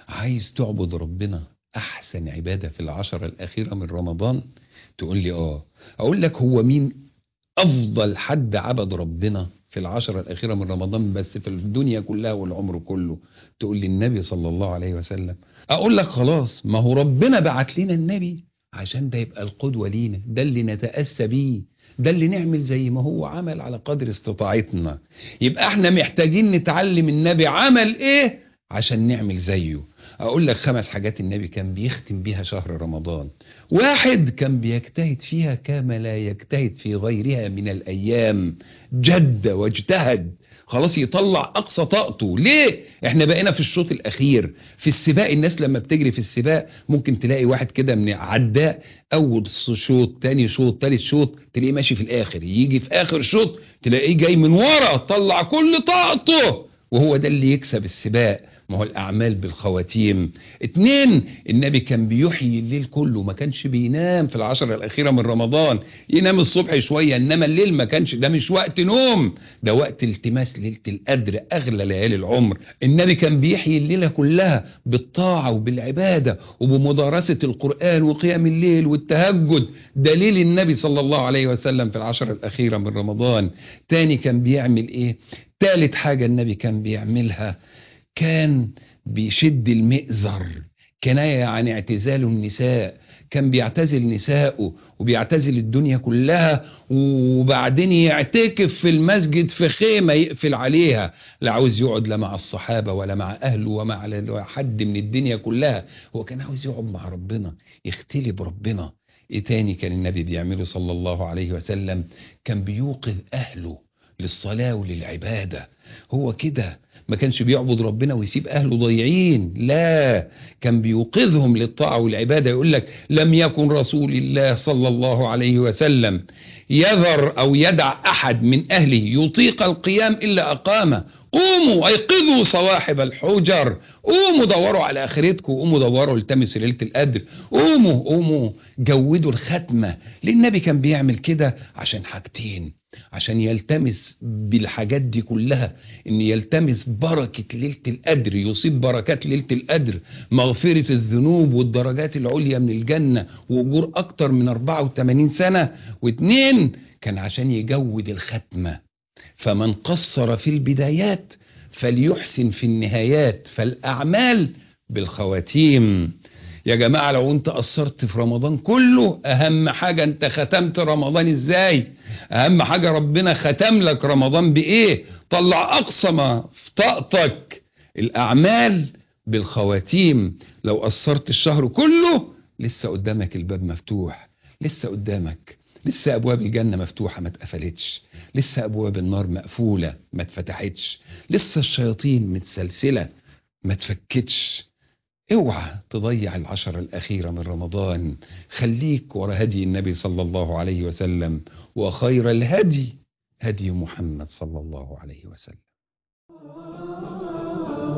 عايز تعبد ربنا احسن عبادة في العشرة الاخيرة من رمضان تقول لي اه اقول لك هو مين افضل حد عبد ربنا في العشرة الاخيرة من رمضان بس في الدنيا كلها والعمر كله تقول لي النبي صلى الله عليه وسلم اقول لك خلاص ما هو ربنا بعت لنا النبي عشان ده يبقى القدوة لينا ده اللي نتأسى بيه ده اللي نعمل زي ما هو عمل على قدر استطاعتنا يبقى احنا محتاجين نتعلم النبي عمل ايه عشان نعمل زيه اقول لك خمس حاجات النبي كان بيختم بيها شهر رمضان واحد كان بيجتهد فيها كما لا يجتهد في غيرها من الايام جد واجتهد خلاص يطلع اقصى طاقته ليه احنا بقينا في الشوط الاخير في السباق الناس لما بتجري في السباق ممكن تلاقي واحد كده من عداء اول شوط تاني شوط تالت شوط تلاقيه ماشي في الاخر يجي في اخر شوط تلاقيه جاي من ورا طلع كل طاقته وهو ده اللي يكسب السباق ما هو الأعمال بالخواتيم اتنين النبي كان بيحيي الليل كله ما كانش بينام في العشرة الأخيرة من رمضان ينام الصبح شوية إنما الليل ما كانش ده مش وقت نوم ده وقت التماس ليلة القدر أغلى ليالي العمر النبي كان بيحيي الليلة كلها بالطاعة وبالعبادة وبمدارسة القرآن وقيام الليل والتهجد دليل النبي صلى الله عليه وسلم في العشرة الأخيرة من رمضان تاني كان بيعمل إيه تالت حاجة النبي كان بيعملها كان بيشد المئزر كناية عن اعتزال النساء كان بيعتزل نساءه وبيعتزل الدنيا كلها وبعدين يعتكف في المسجد في خيمة يقفل عليها لا عاوز يقعد لا مع الصحابة ولا مع أهله ومع حد من الدنيا كلها هو كان عاوز يقعد مع ربنا يختلي بربنا ايه تاني كان النبي بيعمله صلى الله عليه وسلم كان بيوقظ أهله للصلاة وللعبادة هو كده ما كانش بيعبد ربنا ويسيب أهله ضيعين لا كان بيوقظهم للطاعة والعبادة يقول لك لم يكن رسول الله صلى الله عليه وسلم يذر أو يدع أحد من أهله يطيق القيام إلا أقامه قوموا ايقظوا صواحب الحجر قوموا دوروا على اخرتكم قوموا دوروا التمسوا ليله القدر قوموا قوموا جودوا الختمه ليه النبي كان بيعمل كده عشان حاجتين عشان يلتمس بالحاجات دي كلها ان يلتمس بركه ليله القدر يصيب بركات ليله القدر مغفره الذنوب والدرجات العليا من الجنه واجور اكتر من 84 سنه واتنين كان عشان يجود الختمه فمن قصر في البدايات فليحسن في النهايات فالأعمال بالخواتيم يا جماعة لو انت قصرت في رمضان كله اهم حاجة انت ختمت رمضان ازاي اهم حاجة ربنا ختم لك رمضان بايه طلع اقصى ما في طاقتك الاعمال بالخواتيم لو قصرت الشهر كله لسه قدامك الباب مفتوح لسه قدامك لسه ابواب الجنه مفتوحه ما اتقفلتش لسه ابواب النار مقفوله ما اتفتحتش لسه الشياطين متسلسله ما اتفكتش اوعى تضيع العشرة الأخيرة من رمضان خليك ورا هدي النبي صلى الله عليه وسلم وخير الهدي هدي محمد صلى الله عليه وسلم